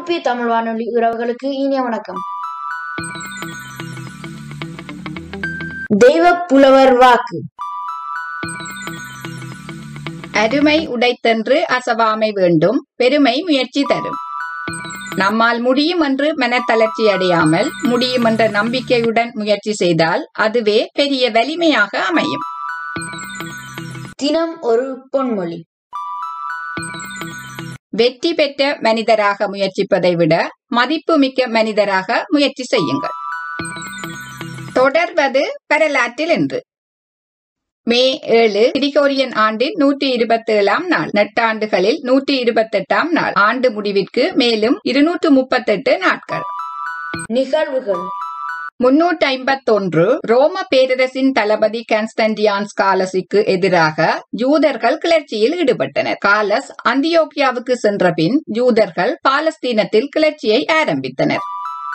ஐரோப்பிய தமிழ் வானொலி உறவுகளுக்கு இனிய வணக்கம் தெய்வ புலவர் வாக்கு அருமை உடைத்தென்று அசவாமை வேண்டும் பெருமை முயற்சி தரும் நம்மால் முடியும் என்று மனத்தளர்ச்சி அடையாமல் முடியும் என்ற நம்பிக்கையுடன் முயற்சி செய்தால் அதுவே பெரிய வலிமையாக அமையும் தினம் ஒரு பொன்மொழி வெற்றி பெற்ற மனிதராக முயற்சிப்பதை விட மதிப்புமிக்க மனிதராக முயற்சி செய்யுங்கள் தொடர்வது வரலாற்றில் என்று மே ஏழு கிரிகோரியன் ஆண்டின் நூற்றி இருபத்தி ஏழாம் நாள் நெட்டாண்டுகளில் நூற்றி இருபத்தெட்டாம் நாள் ஆண்டு முடிவிற்கு மேலும் இருநூற்று முப்பத்தெட்டு நாட்கள் நிகழ்வுகள் முன்னூற்றி ஐம்பத்தொன்று ரோம பேரரசின் தளபதி கான்ஸ்டன்டியான்ஸ் காலஸுக்கு எதிராக யூதர்கள் கிளர்ச்சியில் ஈடுபட்டனர் காலஸ் அந்தியோக்கியாவுக்கு சென்ற பின் யூதர்கள் பாலஸ்தீனத்தில் கிளர்ச்சியை ஆரம்பித்தனர்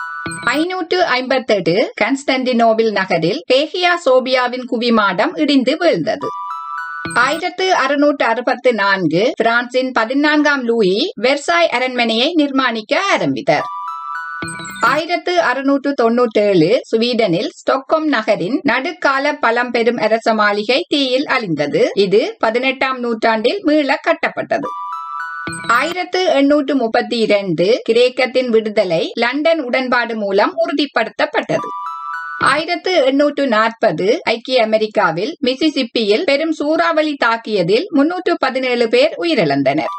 ஐநூற்று ஐம்பத்தெட்டு கான்ஸ்டன்டினோவில் நகரில் பேகியா சோபியாவின் குவிமாடம் இடிந்து வீழ்ந்தது ஆயிரத்து அறுநூற்று அறுபத்து நான்கு பிரான்சின் பதினான்காம் லூயி வெர்சாய் அரண்மனையை நிர்மாணிக்க ஆரம்பித்தார் ஆயிரத்து அறுநூற்று தொன்னூற்றேழு ஸ்வீடனில் ஸ்டொக்ஹோம் நகரின் நடுக்கால பழம்பெரும் அரச மாளிகை தீயில் அழிந்தது இது பதினெட்டாம் நூற்றாண்டில் மீள கட்டப்பட்டது ஆயிரத்து எண்ணூற்று முப்பத்தி இரண்டு கிரேக்கத்தின் விடுதலை லண்டன் உடன்பாடு மூலம் உறுதிப்படுத்தப்பட்டது ஆயிரத்து எண்ணூற்று நாற்பது ஐக்கிய அமெரிக்காவில் மிசிசிப்பியில் பெரும் சூறாவளி தாக்கியதில் முன்னூற்று பதினேழு பேர் உயிரிழந்தனர்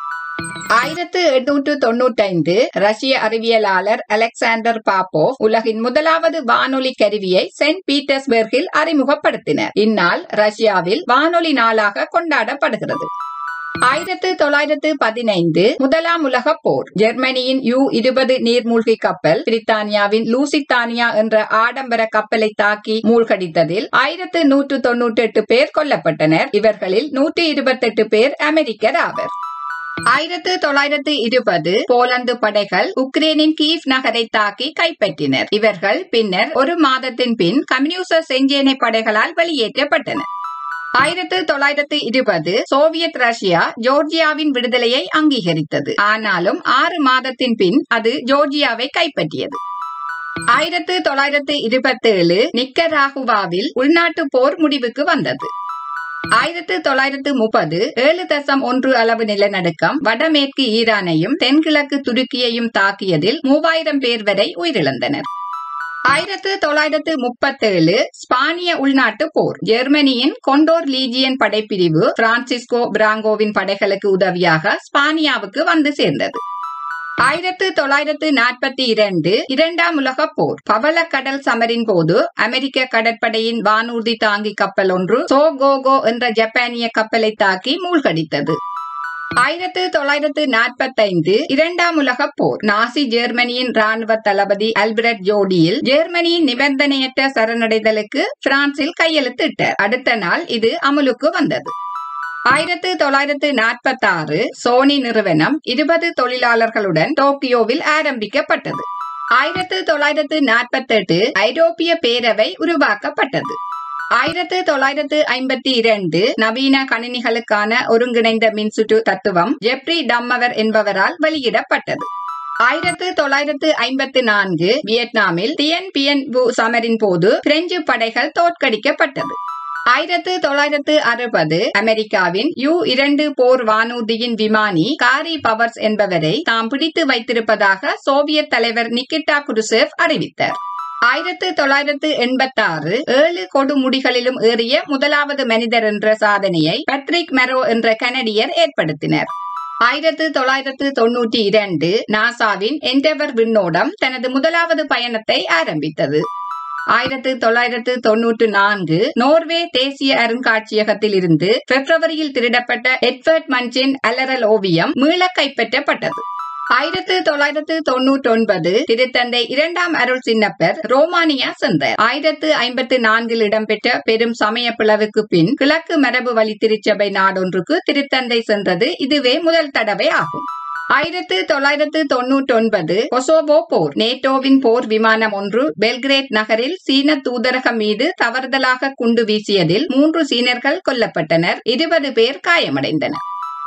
ஆயிரத்து எண்ணூற்று தொன்னூற்றைந்து ரஷ்ய அறிவியலாளர் அலெக்சாண்டர் பாப்போவ் உலகின் முதலாவது வானொலி கருவியை சென்ட் பீட்டர்ஸ்பர்கில் அறிமுகப்படுத்தினர் இந்நாள் ரஷ்யாவில் வானொலி நாளாக கொண்டாடப்படுகிறது ஆயிரத்து தொள்ளாயிரத்து பதினைந்து முதலாம் உலக போர் ஜெர்மனியின் யூ இருபது நீர்மூழ்கி கப்பல் பிரித்தானியாவின் லூசித்தானியா என்ற ஆடம்பர கப்பலை தாக்கி மூழ்கடித்ததில் ஆயிரத்து நூற்று தொன்னூற்றி எட்டு பேர் கொல்லப்பட்டனர் இவர்களில் நூற்றி இருபத்தெட்டு பேர் அமெரிக்கர் ஆவர் ஆயிரத்து தொள்ளாயிரத்து இருபது போலந்து படைகள் உக்ரைனின் கீவ் நகரை தாக்கி கைப்பற்றினர் இவர்கள் பின்னர் ஒரு மாதத்தின் பின் கம்யூனிச செஞ்சேனை படைகளால் வெளியேற்றப்பட்டனர் ஆயிரத்து தொள்ளாயிரத்து இருபது சோவியத் ரஷ்யா ஜோர்ஜியாவின் விடுதலையை அங்கீகரித்தது ஆனாலும் ஆறு மாதத்தின் பின் அது ஜோர்ஜியாவை கைப்பற்றியது ஆயிரத்து தொள்ளாயிரத்து இருபத்தேழு நிக்கராகுவாவில் உள்நாட்டு போர் முடிவுக்கு வந்தது ஆயிரத்து தொள்ளாயிரத்து முப்பது ஏழு தசம் ஒன்று அளவு நிலநடுக்கம் வடமேற்கு ஈரானையும் தென்கிழக்கு துருக்கியையும் தாக்கியதில் மூவாயிரம் பேர் வரை உயிரிழந்தனர் ஆயிரத்து தொள்ளாயிரத்து முப்பத்தேழு ஸ்பானிய உள்நாட்டு போர் ஜெர்மனியின் கொண்டோர் லீஜியன் படைப்பிரிவு பிரான்சிஸ்கோ பிராங்கோவின் படைகளுக்கு உதவியாக ஸ்பானியாவுக்கு வந்து சேர்ந்தது ஆயிரத்து தொள்ளாயிரத்து நாற்பத்தி இரண்டு இரண்டாம் உலக போர் பவள கடல் சமரின் போது அமெரிக்க கடற்படையின் வானூர்தி தாங்கி கப்பல் ஒன்று சோகோகோ என்ற ஜப்பானிய கப்பலை தாக்கி மூழ்கடித்தது ஆயிரத்து தொள்ளாயிரத்து நாற்பத்தைந்து இரண்டாம் உலக போர் நாசி ஜெர்மனியின் ராணுவ தளபதி அல்பிரட் ஜோடியில் ஜெர்மனியின் நிபந்தனையற்ற சரணடைதலுக்கு பிரான்சில் கையெழுத்திட்டார் அடுத்த நாள் இது அமலுக்கு வந்தது ஆயிரத்து தொள்ளாயிரத்து நாற்பத்தி ஆறு சோனி நிறுவனம் இருபது தொழிலாளர்களுடன் டோக்கியோவில் ஆரம்பிக்கப்பட்டது ஆயிரத்து தொள்ளாயிரத்து நாற்பத்தெட்டு ஐரோப்பிய பேரவை உருவாக்கப்பட்டது ஆயிரத்து தொள்ளாயிரத்து ஐம்பத்தி இரண்டு நவீன கணினிகளுக்கான ஒருங்கிணைந்த மின்சுற்று தத்துவம் ஜெப்ரி டம்மவர் என்பவரால் வெளியிடப்பட்டது ஆயிரத்து தொள்ளாயிரத்து ஐம்பத்தி நான்கு வியட்நாமில் தியன் பியன் வு சமரின் போது பிரெஞ்சு படைகள் தோற்கடிக்கப்பட்டது ஆயிரத்து தொள்ளாயிரத்து அறுபது அமெரிக்காவின் யூ இரண்டு போர் வானூர்தியின் விமானி காரி பவர்ஸ் என்பவரை தாம் பிடித்து வைத்திருப்பதாக சோவியத் தலைவர் நிக்கிட்டா குருசேவ் அறிவித்தார் ஆயிரத்து தொள்ளாயிரத்து எண்பத்தி ஆறு ஏழு கொடுமுடிகளிலும் ஏறிய முதலாவது மனிதர் என்ற சாதனையை பட்ரிக் மெரோ என்ற கனடியர் ஏற்படுத்தினர் ஆயிரத்து தொள்ளாயிரத்து தொன்னூற்றி இரண்டு நாசாவின் என்டெவர் விண்ணோடம் தனது முதலாவது பயணத்தை ஆரம்பித்தது ஆயிரத்து தொள்ளாயிரத்து தொன்னூற்று நான்கு நோர்வே தேசிய அருங்காட்சியகத்தில் இருந்து பிப்ரவரியில் திருடப்பட்ட எட்வர்ட் மன்சின் அலரல் ஓவியம் மீள கைப்பற்றப்பட்டது ஆயிரத்து தொள்ளாயிரத்து தொன்னூற்றி ஒன்பது திருத்தந்தை இரண்டாம் அருள் சின்னப்பர் ரோமானியா சென்றார் ஆயிரத்து ஐம்பத்து நான்கில் இடம்பெற்ற பெரும் சமய பிளவுக்கு பின் கிழக்கு மரபு வழி திருச்சபை நாடொன்றுக்கு திருத்தந்தை சென்றது இதுவே முதல் தடவை ஆகும் ஆயிரத்து தொள்ளாயிரத்து தொன்னூற்றி ஒன்பது கொசோவோ போர் நேட்டோவின் போர் விமானம் ஒன்று பெல்கிரேட் நகரில் சீன தூதரகம் மீது தவறுதலாக குண்டு வீசியதில் மூன்று சீனர்கள் கொல்லப்பட்டனர் இருபது பேர் காயமடைந்தனர்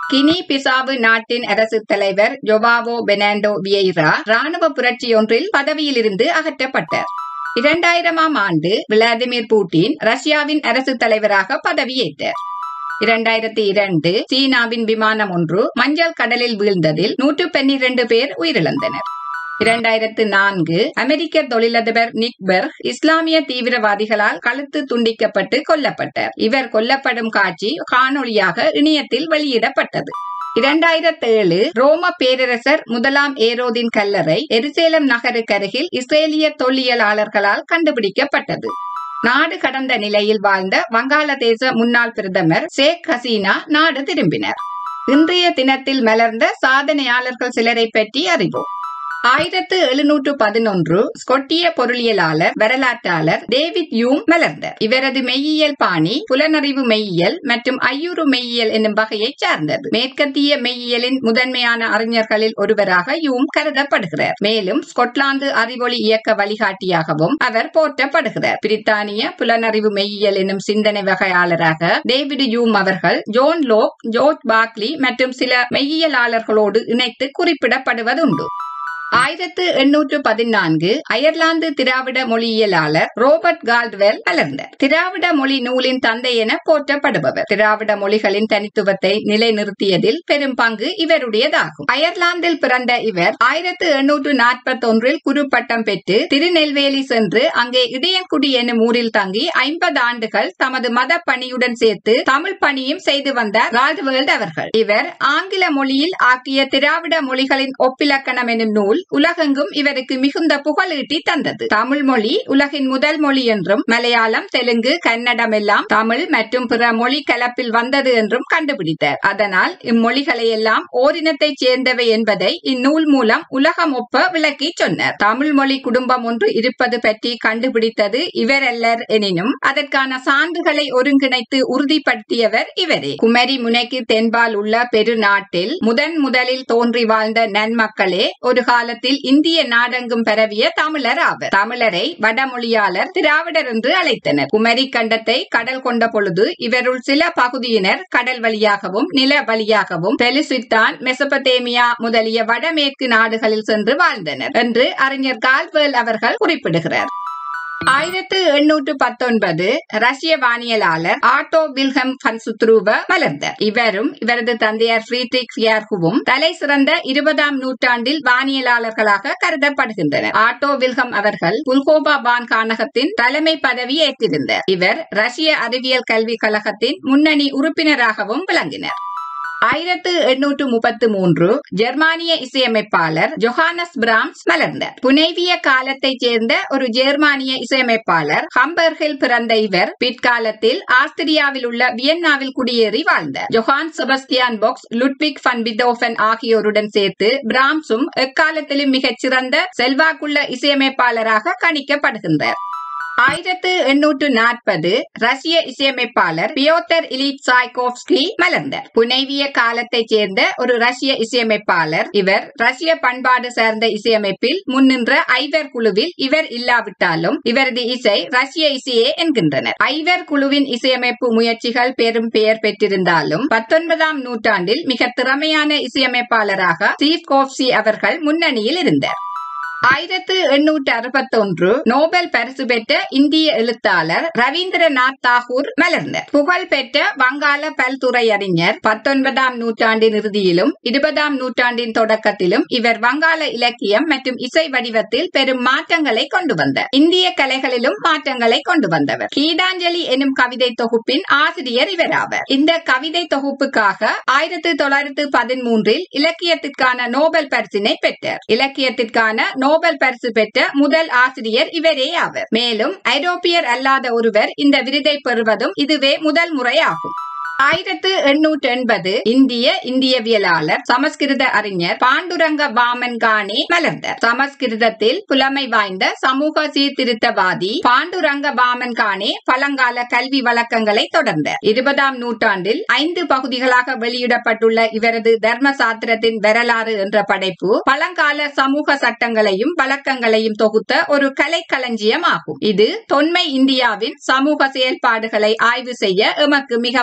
கினி பிசாவு நாட்டின் அரசு தலைவர் ஜொபாவோ பெனாண்டோ வியைரா ராணுவ புரட்சியொன்றில் பதவியிலிருந்து அகற்றப்பட்டார் இரண்டாயிரமாம் ஆண்டு விளாடிமிர் புட்டின் ரஷ்யாவின் அரசு தலைவராக பதவியேற்றார் இரண்டாயிரத்தி இரண்டு சீனாவின் விமானம் ஒன்று மஞ்சள் கடலில் வீழ்ந்ததில் நூற்று பன்னிரண்டு பேர் உயிரிழந்தனர் இரண்டாயிரத்து நான்கு அமெரிக்க தொழிலதிபர் நிக் பெர்க் இஸ்லாமிய தீவிரவாதிகளால் கழுத்து துண்டிக்கப்பட்டு கொல்லப்பட்டார் இவர் கொல்லப்படும் காட்சி காணொளியாக இணையத்தில் வெளியிடப்பட்டது இரண்டாயிரத்தி ஏழு ரோம பேரரசர் முதலாம் ஏரோதின் கல்லறை எருசேலம் நகருக்கருகில் இஸ்ரேலிய தொல்லியலாளர்களால் கண்டுபிடிக்கப்பட்டது நாடு கடந்த நிலையில் வாழ்ந்த வங்காளதேச முன்னாள் பிரதமர் ஷேக் ஹசீனா நாடு திரும்பினர் இன்றைய தினத்தில் மலர்ந்த சாதனையாளர்கள் சிலரை பற்றி அறிவோம் ஆயிரத்து எழுநூற்று பதினொன்று ஸ்கொட்டிய பொருளியலாளர் வரலாற்றாளர் டேவிட் யூம் மலர்ந்தார் இவரது மெய்யியல் பாணி புலனறிவு மெய்யியல் மற்றும் ஐயுறு மெய்யியல் என்னும் வகையைச் சார்ந்தது மேற்கத்திய மெய்யியலின் முதன்மையான அறிஞர்களில் ஒருவராக யூம் கருதப்படுகிறார் மேலும் ஸ்கொட்லாந்து அறிவொளி இயக்க வழிகாட்டியாகவும் அவர் போற்றப்படுகிறார் பிரித்தானிய புலனறிவு மெய்யியல் என்னும் சிந்தனை வகையாளராக டேவிட் யூம் அவர்கள் ஜோன் லோக் ஜோர்ஜ் பாக்லி மற்றும் சில மெய்யியலாளர்களோடு இணைத்து குறிப்பிடப்படுவதுண்டு ஆயிரத்து எண்ணூற்று பதினான்கு அயர்லாந்து திராவிட மொழியியலாளர் ரோபர்ட் கால்ட்வெல் மலர்ந்தார் திராவிட மொழி நூலின் தந்தை என போற்றப்படுபவர் திராவிட மொழிகளின் தனித்துவத்தை நிலைநிறுத்தியதில் பெரும் பங்கு இவருடையதாகும் அயர்லாந்தில் பிறந்த இவர் ஆயிரத்து எண்ணூற்று நாற்பத்தி ஒன்றில் குருப்பட்டம் பெற்று திருநெல்வேலி சென்று அங்கே இடையன்குடி என்னும் ஊரில் தங்கி ஐம்பது ஆண்டுகள் தமது மத பணியுடன் சேர்த்து தமிழ் பணியும் செய்து வந்தார் கால்ட்வெல்ட் அவர்கள் இவர் ஆங்கில மொழியில் ஆக்கிய திராவிட மொழிகளின் ஒப்பிலக்கணம் எனும் நூல் உலகெங்கும் இவருக்கு மிகுந்த புகழீட்டி தந்தது தமிழ் மொழி உலகின் முதல் மொழி என்றும் மலையாளம் தெலுங்கு கன்னடம் எல்லாம் தமிழ் மற்றும் பிற மொழி கலப்பில் வந்தது என்றும் கண்டுபிடித்தார் அதனால் இம்மொழிகளை எல்லாம் ஓரினத்தைச் சேர்ந்தவை என்பதை இந்நூல் மூலம் உலகம் ஒப்ப விளக்கி சொன்னார் தமிழ் மொழி குடும்பம் ஒன்று இருப்பது பற்றி கண்டுபிடித்தது இவரல்லர் எனினும் அதற்கான சான்றுகளை ஒருங்கிணைத்து உறுதிப்படுத்தியவர் இவரே குமரி முனைக்கு தென்பால் உள்ள பெருநாட்டில் முதன் முதலில் தோன்றி வாழ்ந்த நன்மக்களே ஒரு காலத்தில் இந்திய நாடெங்கும் பரவிய தமிழர் ஆவர் தமிழரை வடமொழியாளர் திராவிடர் என்று அழைத்தனர் குமரி கண்டத்தை கடல் கொண்ட பொழுது இவருள் சில பகுதியினர் கடல் வழியாகவும் நில வழியாகவும் பெலிசித்தான் மெசபதேமியா முதலிய வடமேற்கு நாடுகளில் சென்று வாழ்ந்தனர் என்று அறிஞர் கால்வேல் அவர்கள் குறிப்பிடுகிறார் ஆயிரத்து எண்ணூற்று பத்தொன்பது ரஷ்ய வானியலாளர் ஆட்டோ வில்ஹம் கன்சுத்ரூவ மலர்ந்தார் இவரும் இவரது தந்தையார் ஃப்ரீட்ரிக் ஃபியார்குவும் தலை சிறந்த இருபதாம் நூற்றாண்டில் வானியலாளர்களாக கருதப்படுகின்றனர் ஆட்டோ வில்ஹம் அவர்கள் புல்கோபா வான் கானகத்தின் தலைமை பதவி ஏற்றிருந்தார் இவர் ரஷ்ய அறிவியல் கல்விக் கழகத்தின் முன்னணி உறுப்பினராகவும் விளங்கினர் ஆயிரத்து எண்ணூற்று முப்பத்து மூன்று ஜெர்மானிய இசையமைப்பாளர் ஜொஹானஸ் பிராம்ஸ் மலர்ந்தார் புனைவிய காலத்தைச் சேர்ந்த ஒரு ஜெர்மானிய இசையமைப்பாளர் ஹம்பர்கில் பிறந்த இவர் பிற்காலத்தில் ஆஸ்திரியாவில் உள்ள வியன்னாவில் குடியேறி வாழ்ந்தார் Johann Sebastian Bach Ludwig van Beethoven ஆகியோருடன் சேர்த்து பிராம்ஸும் எக்காலத்திலும் மிகச் சிறந்த செல்வாக்குள்ள இசையமைப்பாளராக கணிக்கப்படுகின்றார் ஆயிரத்து எண்ணூற்று நாற்பது ரஷ்ய இசையமைப்பாளர் பியோத்தர் இலிட் சாய்கோவ்ஸ்கி மலர்ந்தார் புனைவிய காலத்தைச் சேர்ந்த ஒரு ரஷ்ய இசையமைப்பாளர் இவர் ரஷ்ய பண்பாடு சார்ந்த இசையமைப்பில் முன்னின்ற ஐவர் குழுவில் இவர் இல்லாவிட்டாலும் இவரது இசை ரஷ்ய இசையே என்கின்றனர் ஐவர் குழுவின் இசையமைப்பு முயற்சிகள் பெரும் பெயர் பெற்றிருந்தாலும் பத்தொன்பதாம் நூற்றாண்டில் மிக திறமையான இசையமைப்பாளராக ஸ்டீவ் கோப்சி அவர்கள் முன்னணியில் இருந்தார் ஆயிரத்து எண்ணூற்று அறுபத்தொன்று நோபல் பரிசு பெற்ற இந்திய எழுத்தாளர் ரவீந்திரநாத் தாகூர் மலர்ந்தார் புகழ் பெற்ற வங்காள பல்துறை அறிஞர் பத்தொன்பதாம் நூற்றாண்டின் இறுதியிலும் இருபதாம் நூற்றாண்டின் தொடக்கத்திலும் இவர் வங்காள இலக்கியம் மற்றும் இசை வடிவத்தில் பெரும் மாற்றங்களை கொண்டு வந்தார் இந்திய கலைகளிலும் மாற்றங்களை கொண்டு வந்தவர் கீதாஞ்சலி எனும் கவிதை தொகுப்பின் ஆசிரியர் இவராவர் இந்த கவிதை தொகுப்புக்காக ஆயிரத்து தொள்ளாயிரத்து பதிமூன்றில் இலக்கியத்திற்கான நோபல் பரிசினை பெற்றார் இலக்கியத்திற்கான நோபல் பரிசு பெற்ற முதல் ஆசிரியர் இவரே ஆவர் மேலும் ஐரோப்பியர் அல்லாத ஒருவர் இந்த விருதை பெறுவதும் இதுவே முதல் முறையாகும் ஆயிரத்து எண்ணூற்று எண்பது இந்திய இந்தியவியலாளர் சமஸ்கிருத அறிஞர் பாண்டுரங்க வாமன் கானே மலர்ந்தார் சமஸ்கிருதத்தில் புலமை வாய்ந்த சமூக சீர்திருத்தவாதி பாண்டுரங்க வாமன் கானே பழங்கால கல்வி வழக்கங்களை தொடர்ந்தார் இருபதாம் நூற்றாண்டில் ஐந்து பகுதிகளாக வெளியிடப்பட்டுள்ள இவரது தர்ம சாத்திரத்தின் வரலாறு என்ற படைப்பு பழங்கால சமூக சட்டங்களையும் வழக்கங்களையும் தொகுத்த ஒரு கலைக்களஞ்சியம் ஆகும் இது தொன்மை இந்தியாவின் சமூக செயல்பாடுகளை ஆய்வு செய்ய எமக்கு மிகவும் உதவி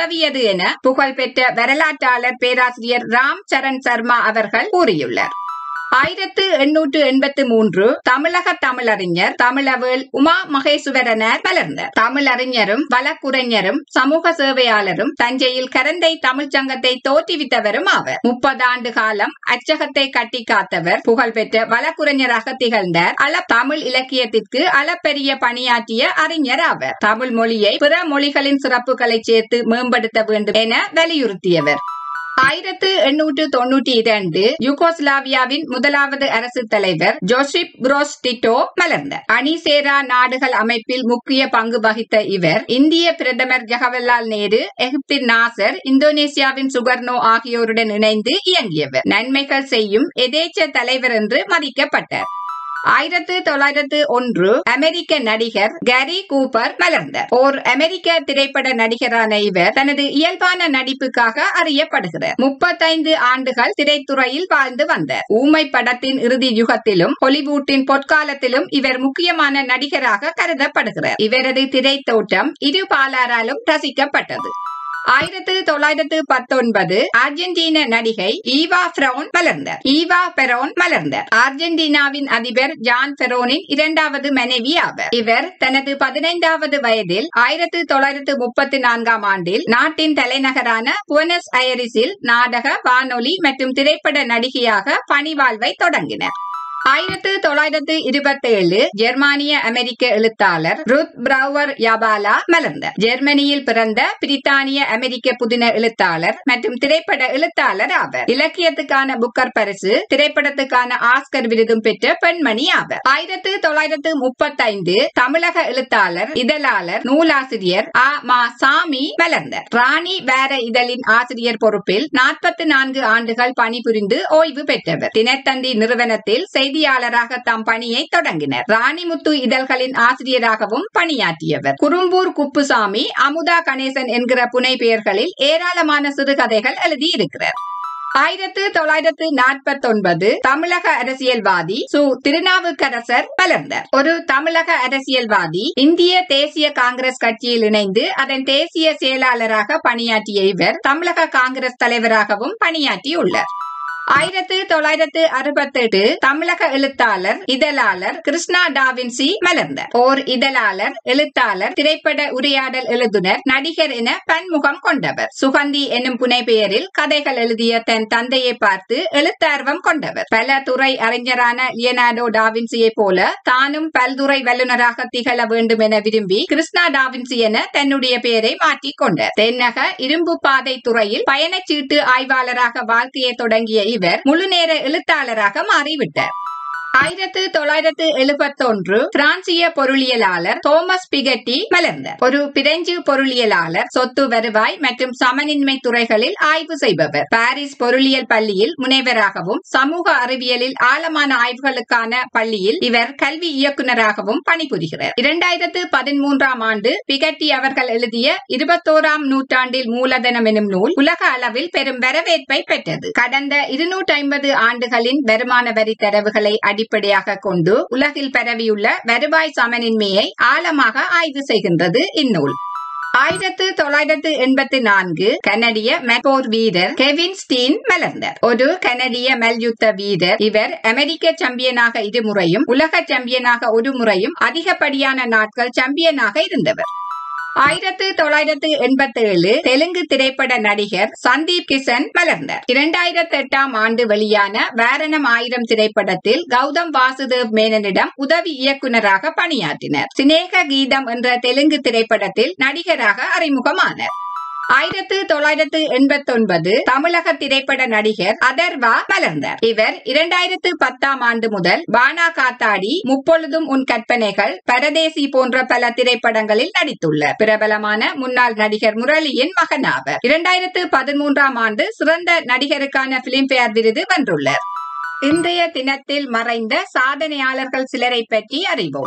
உதவியது என புகழ்பெற்ற வரலாற்றாளர் பேராசிரியர் ராம் சரண் சர்மா அவர்கள் கூறியுள்ளார் ஆயிரத்து எண்ணூற்று எண்பத்து மூன்று தமிழக தமிழறிஞர் தமிழவேள் உமா மகேசுவரனர் மலர்ந்தார் தமிழறிஞரும் வழக்குரைஞரும் சமூக சேவையாளரும் தஞ்சையில் கரந்தை தமிழ்ச் சங்கத்தை தோற்றுவித்தவரும் ஆவர் முப்பது ஆண்டு காலம் அச்சகத்தை கட்டி காத்தவர் புகழ்பெற்ற வழக்குரைஞராக திகழ்ந்தார் அள தமிழ் இலக்கியத்திற்கு அளப்பெரிய பணியாற்றிய அறிஞர் ஆவர் தமிழ் மொழியை பிற மொழிகளின் சிறப்புகளை சேர்த்து மேம்படுத்த வேண்டும் என வலியுறுத்தியவர் ஆயிரத்து எண்ணூற்று தொன்னூற்றி இரண்டு யுகோஸ்லாவியாவின் முதலாவது அரசு தலைவர் ஜோசிப் புரோஸ் டிட்டோ மலர்ந்தார் அணிசேரா நாடுகள் அமைப்பில் முக்கிய பங்கு வகித்த இவர் இந்திய பிரதமர் ஜவஹர்லால் நேரு எகிப்தின் நாசர் இந்தோனேசியாவின் சுகர்னோ ஆகியோருடன் இணைந்து இயங்கியவர் நன்மைகள் செய்யும் எதேச்ச தலைவர் என்று மதிக்கப்பட்டார் ஆயிரத்து தொள்ளாயிரத்து ஒன்று அமெரிக்க நடிகர் கேரி கூப்பர் மலர்ந்தார் ஓர் அமெரிக்க திரைப்பட நடிகரான இவர் தனது இயல்பான நடிப்புக்காக அறியப்படுகிறார் முப்பத்தைந்து ஆண்டுகள் திரைத்துறையில் வாழ்ந்து வந்தார் ஊமை படத்தின் இறுதி யுகத்திலும் ஹாலிவுட்டின் பொற்காலத்திலும் இவர் முக்கியமான நடிகராக கருதப்படுகிறார் இவரது திரைத்தோட்டம் இரு பாலாராலும் ரசிக்கப்பட்டது ஆயிரத்து தொள்ளாயிரத்து பத்தொன்பது அர்ஜென்டின நடிகை ஈவா பெரோன் மலர்ந்தார் ஈவா பெரோன் மலர்ந்தார் அர்ஜென்டினாவின் அதிபர் ஜான் பெரோனின் இரண்டாவது மனைவி ஆவர் இவர் தனது பதினைந்தாவது வயதில் ஆயிரத்து தொள்ளாயிரத்து முப்பத்தி நான்காம் ஆண்டில் நாட்டின் தலைநகரான புவனஸ் அயரிஸில் நாடக வானொலி மற்றும் திரைப்பட நடிகையாக பணிவாழ்வை தொடங்கினர் ஆயிரத்து தொள்ளாயிரத்து இருபத்தி ஏழு ஜெர்மானிய அமெரிக்க எழுத்தாளர் ருத் பிரவுவர் யாபாலா மலர்ந்தார் ஜெர்மனியில் பிறந்த பிரித்தானிய அமெரிக்க புதின எழுத்தாளர் மற்றும் திரைப்பட எழுத்தாளர் ஆவர் இலக்கியத்துக்கான புக்கர் பரிசு திரைப்படத்துக்கான ஆஸ்கர் விருதும் பெற்ற பெண்மணி ஆவர் ஆயிரத்து தொள்ளாயிரத்து முப்பத்தைந்து தமிழக எழுத்தாளர் இதழாளர் நூலாசிரியர் ஆ மா சாமி மலர்ந்தார் ராணி வேற இதழின் ஆசிரியர் பொறுப்பில் நாற்பத்தி நான்கு ஆண்டுகள் பணிபுரிந்து ஓய்வு பெற்றவர் தினத்தந்தி நிறுவனத்தில் செய்தியாளராக தம் பணியை தொடங்கினர் ராணிமுத்து இதழ்களின் ஆசிரியராகவும் பணியாற்றியவர் குறும்பூர் குப்புசாமி அமுதா கணேசன் என்கிற புனை பெயர்களில் ஏராளமான சிறுகதைகள் எழுதியிருக்கிறார் ஆயிரத்து தொள்ளாயிரத்து நாற்பத்தி ஒன்பது தமிழக அரசியல்வாதி சு திருநாவுக்கரசர் மலர்ந்தார் ஒரு தமிழக அரசியல்வாதி இந்திய தேசிய காங்கிரஸ் கட்சியில் இணைந்து அதன் தேசிய செயலாளராக பணியாற்றிய இவர் தமிழக காங்கிரஸ் தலைவராகவும் பணியாற்றியுள்ளார் ஆயிரத்து தொள்ளாயிரத்து அறுபத்தி எட்டு தமிழக எழுத்தாளர் இதழாளர் கிருஷ்ணா டாவின்சி மலர்ந்தார் ஓர் இதழாளர் எழுத்தாளர் திரைப்பட உரையாடல் எழுதுனர் நடிகர் என பன்முகம் கொண்டவர் சுகந்தி என்னும் புனை பெயரில் கதைகள் எழுதிய தன் தந்தையை பார்த்து எழுத்தார்வம் கொண்டவர் பல துறை அறிஞரான லியனார்டோ டாவின்சியை போல தானும் பல்துறை வல்லுநராக திகழ வேண்டும் என விரும்பி கிருஷ்ணா டாவின்சி என தன்னுடைய பெயரை மாற்றிக் கொண்டார் தென்னக இரும்பு பாதை துறையில் பயணச்சீட்டு ஆய்வாளராக வாழ்க்கையை தொடங்கிய இவர் முழுநேர எழுத்தாளராக மாறிவிட்டார் ஆயிரத்து தொள்ளாயிரத்து எழுபத்தொன்று பிரான்சிய பொருளியலாளர் தோமஸ் பிகட்டி மலர்ந்தார் ஒரு பிரெஞ்சு பொருளியலாளர் சொத்து வருவாய் மற்றும் சமனின்மை துறைகளில் ஆய்வு செய்பவர் பாரிஸ் பொருளியல் பள்ளியில் முனைவராகவும் சமூக அறிவியலில் ஆழமான ஆய்வுகளுக்கான பள்ளியில் இவர் கல்வி இயக்குநராகவும் பணிபுரிகிறார் இரண்டாயிரத்து பதிமூன்றாம் ஆண்டு பிகட்டி அவர்கள் எழுதிய இருபத்தோராம் நூற்றாண்டில் மூலதனம் எனும் நூல் உலக அளவில் பெரும் வரவேற்பை பெற்றது கடந்த இருநூற்றி ஐம்பது ஆண்டுகளின் வருமான வரி தரவுகளை அடிப்படையாக கொண்டு உலகில் பரவியுள்ள வருவாய் சமனின்மையை ஆழமாக ஆய்வு செய்கின்றது இந்நூல் ஆயிரத்து தொள்ளாயிரத்து எண்பத்தி நான்கு கனடிய மெகோர் வீரர் கெவின் ஸ்டீன் மலர்ந்தார் ஒரு கனடிய மல்யுத்த வீரர் இவர் அமெரிக்க சாம்பியனாக இருமுறையும் உலக சாம்பியனாக ஒரு முறையும் அதிகப்படியான நாட்கள் சாம்பியனாக இருந்தவர் ஆயிரத்து தொள்ளாயிரத்து எண்பத்தி ஏழு தெலுங்கு திரைப்பட நடிகர் சந்தீப் கிஷன் மலர்ந்தார் இரண்டாயிரத்தி எட்டாம் ஆண்டு வெளியான வாரணம் ஆயிரம் திரைப்படத்தில் கௌதம் வாசுதேவ் மேனனிடம் உதவி இயக்குநராக பணியாற்றினர் சினேக கீதம் என்ற தெலுங்கு திரைப்படத்தில் நடிகராக அறிமுகமானார் ஆயிரத்து தொள்ளாயிரத்து எண்பத்தி ஒன்பது தமிழக திரைப்பட நடிகர் அதர்வா மலர்ந்தார் இவர் இரண்டாயிரத்து பத்தாம் ஆண்டு முதல் பானா காத்தாடி முப்பொழுதும் உன் கற்பனைகள் பரதேசி போன்ற பல திரைப்படங்களில் நடித்துள்ளார் பிரபலமான முன்னாள் நடிகர் முரளியின் மகனாவர் இரண்டாயிரத்து பதிமூன்றாம் ஆண்டு சிறந்த நடிகருக்கான பிலிம்பேர் விருது வென்றுள்ளார் இன்றைய தினத்தில் மறைந்த சாதனையாளர்கள் சிலரை பற்றி அறிவோம்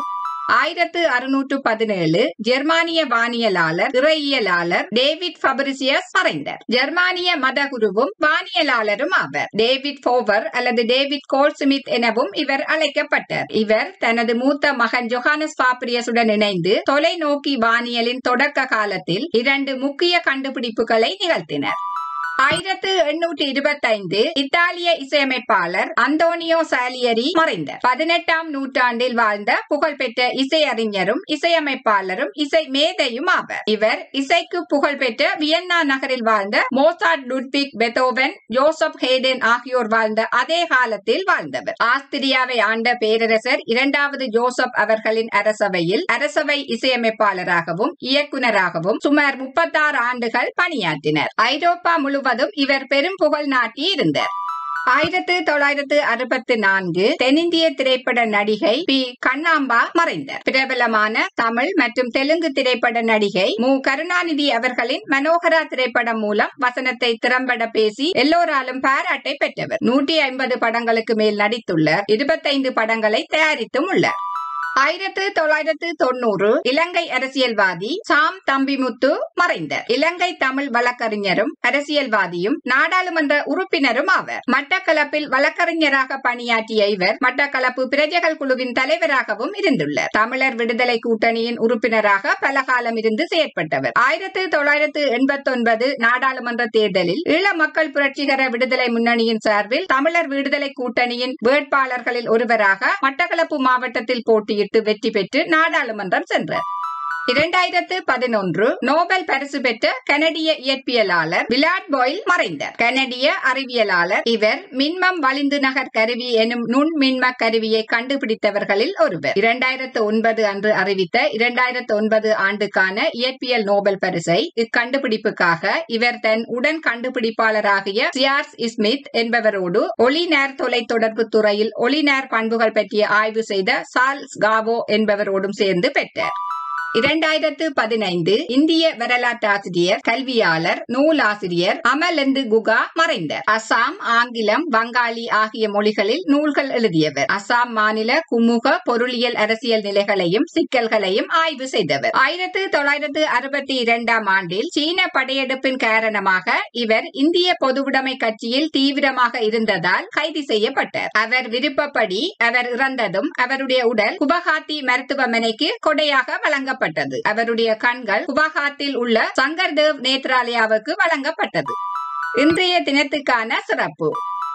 ஆயிரத்து அறுநூற்று பதினேழு ஜெர்மானிய வானியலாளர் இறையியலாளர் டேவிட் ஃபபரிசியஸ் மறைந்தார் ஜெர்மானிய மதகுருவும் வானியலாளரும் ஆவர் டேவிட் ஃபோவர் அல்லது டேவிட் கோல்ஸ்மித் எனவும் இவர் அழைக்கப்பட்டார் இவர் தனது மூத்த மகன் ஜொஹானஸ் பாப்ரியஸுடன் இணைந்து தொலைநோக்கி வானியலின் தொடக்க காலத்தில் இரண்டு முக்கிய கண்டுபிடிப்புகளை நிகழ்த்தினர் ஆயிரத்து எண்ணூற்றி இருபத்தைந்து இத்தாலிய இசையமைப்பாளர் அந்தோனியோ சாலியரி மறைந்தார் பதினெட்டாம் நூற்றாண்டில் வாழ்ந்த புகழ்பெற்ற இசையறிஞரும் இசையமைப்பாளரும் இசை மேதையும் ஆவர் இவர் இசைக்கு புகழ்பெற்ற வியன்னா நகரில் வாழ்ந்த மோசாட் லுட்விக் பெத்தோவன் ஜோசப் ஹேடென் ஆகியோர் வாழ்ந்த அதே காலத்தில் வாழ்ந்தவர் ஆஸ்திரியாவை ஆண்ட பேரரசர் இரண்டாவது ஜோசப் அவர்களின் அரசவையில் அரசவை இசையமைப்பாளராகவும் இயக்குனராகவும் சுமார் முப்பத்தாறு ஆண்டுகள் பணியாற்றினர் ஐரோப்பா முழுவதும் இவர் பெரும் புகழ் நாட்டி இருந்தார் ஆயிரத்து தொள்ளாயிரத்து அறுபத்தி நான்கு தென்னிந்திய திரைப்பட நடிகை பி கண்ணாம்பா மறைந்தார் பிரபலமான தமிழ் மற்றும் தெலுங்கு திரைப்பட நடிகை மு கருணாநிதி அவர்களின் மனோகரா திரைப்படம் மூலம் வசனத்தை திறம்பட பேசி எல்லோராலும் பாராட்டை பெற்றவர் நூற்றி ஐம்பது படங்களுக்கு மேல் நடித்துள்ளார் இருபத்தைந்து படங்களை தயாரித்தும் உள்ளார் ஆயிரத்து தொள்ளாயிரத்து தொண்ணூறு இலங்கை அரசியல்வாதி சாம் தம்பிமுத்து மறைந்தார் இலங்கை தமிழ் வழக்கறிஞரும் அரசியல்வாதியும் நாடாளுமன்ற உறுப்பினரும் ஆவர் மட்டக்களப்பில் வழக்கறிஞராக பணியாற்றிய இவர் மட்டக்களப்பு பிரஜைகள் குழுவின் தலைவராகவும் இருந்துள்ளார் தமிழர் விடுதலை கூட்டணியின் உறுப்பினராக பல காலம் இருந்து செயற்பட்டவர் ஆயிரத்து தொள்ளாயிரத்து எண்பத்தி ஒன்பது நாடாளுமன்ற தேர்தலில் ஈழ மக்கள் புரட்சிகர விடுதலை முன்னணியின் சார்பில் தமிழர் விடுதலை கூட்டணியின் வேட்பாளர்களில் ஒருவராக மட்டக்களப்பு மாவட்டத்தில் போட்டியிட்டு போட்டியிட்டு வெற்றி பெற்று நாடாளுமன்றம் சென்றார் இரண்டாயிரத்து பதினொன்று நோபல் பரிசு பெற்ற கனடிய இயற்பியலாளர் விலாட் பாயில் மறைந்தார் கனடிய அறிவியலாளர் இவர் மின்மம் வலிந்து நகர் கருவி எனும் நுண் மின்ம கருவியை கண்டுபிடித்தவர்களில் ஒருவர் இரண்டாயிரத்து ஒன்பது அன்று அறிவித்த இரண்டாயிரத்து ஒன்பது ஆண்டுக்கான இயற்பியல் நோபல் பரிசை இக்கண்டுபிடிப்புக்காக இவர் தன் உடன் கண்டுபிடிப்பாளராகிய சியார்ஸ் ஸ்மித் என்பவரோடு ஒளிநேர் தொலைத்தொடர்பு துறையில் ஒளிநேர் பண்புகள் பற்றிய ஆய்வு செய்த சார்ல்ஸ் காவோ என்பவரோடும் சேர்ந்து பெற்றார் இரண்டாயிரத்து பதினைந்து இந்திய வரலாற்றாசிரியர் கல்வியாளர் நூலாசிரியர் அமலந்து குகா மறைந்தார் அசாம் ஆங்கிலம் வங்காளி ஆகிய மொழிகளில் நூல்கள் எழுதியவர் அசாம் மாநில குமுக பொருளியல் அரசியல் நிலைகளையும் சிக்கல்களையும் ஆய்வு செய்தவர் ஆயிரத்து தொள்ளாயிரத்து அறுபத்தி இரண்டாம் ஆண்டில் சீன படையெடுப்பின் காரணமாக இவர் இந்திய பொதுவுடைமை கட்சியில் தீவிரமாக இருந்ததால் கைது செய்யப்பட்டார் அவர் விருப்பப்படி அவர் இறந்ததும் அவருடைய உடல் குபஹாத்தி மருத்துவமனைக்கு கொடையாக வழங்கப்பட்டது வழங்கப்பட்டது அவருடைய கண்கள் குவஹாத்தில் உள்ள சங்கர் தேவ் நேத்ராலயாவுக்கு வழங்கப்பட்டது இன்றைய தினத்துக்கான சிறப்பு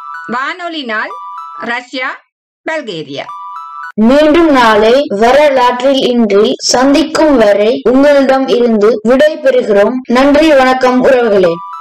வானொலி நாள் ரஷ்யா பல்கேரியா மீண்டும் நாளை வரலாற்றில் இன்றி சந்திக்கும் வரை உங்களிடம் இருந்து விடை பெறுகிறோம் நன்றி வணக்கம் உறவுகளே